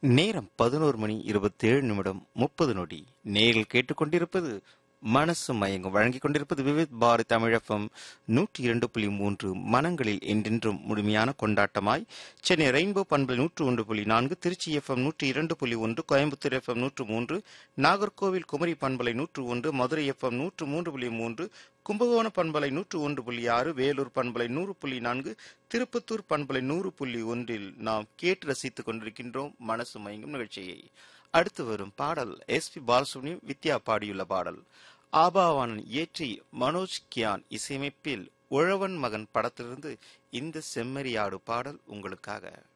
நேரம் பதினோரு மணி இருபத்தேழு நிமிடம் முப்பது நொடி நேரில் கேட்டுக்கொண்டிருப்பது மனசு மயங்கும் வழங்கிக் கொண்டிருப்பது விவித் பாரதி தமிழகம் நூற்றி இரண்டு புள்ளி மூன்று மனங்களில் என்றென்றும் முழுமையான கொண்டாட்டமாய் சென்னை ரெயின்போ பண்பலை நூற்று ஒன்று புள்ளி நான்கு திருச்சி எஃப்எம் நூற்றி இரண்டு புள்ளி ஒன்று கோயம்புத்தூர் எஃப்எம் நூற்று மூன்று நாகர்கோவில் குமரி பண்பலை நூற்று ஒன்று மதுரை எஃப்எம் நூற்று மூன்று புள்ளி மூன்று கும்பகோண பண்பலை நூற்று ஒன்று புள்ளி ஆறு வேலூர் பண்பலை நூறு புள்ளி நான்கு திருப்பத்தூர் பண்பலை நூறு புள்ளி ஒன்றில் நாம் கேட்டு ரசித்துக் கொண்டிருக்கின்றோம் மனசு மயங்கும் நிகழ்ச்சியை அடுத்து வரும் பாடல் எஸ் பி பாலசுப்ரமணியம் வித்யா பாடியுள்ள பாடல் ஆபாவானன் இயற்றி மனோஜ் கியான் இசையமைப்பில் உழவன் மகன் படத்திலிருந்து இந்த செம்மறியாடு பாடல் உங்களுக்காக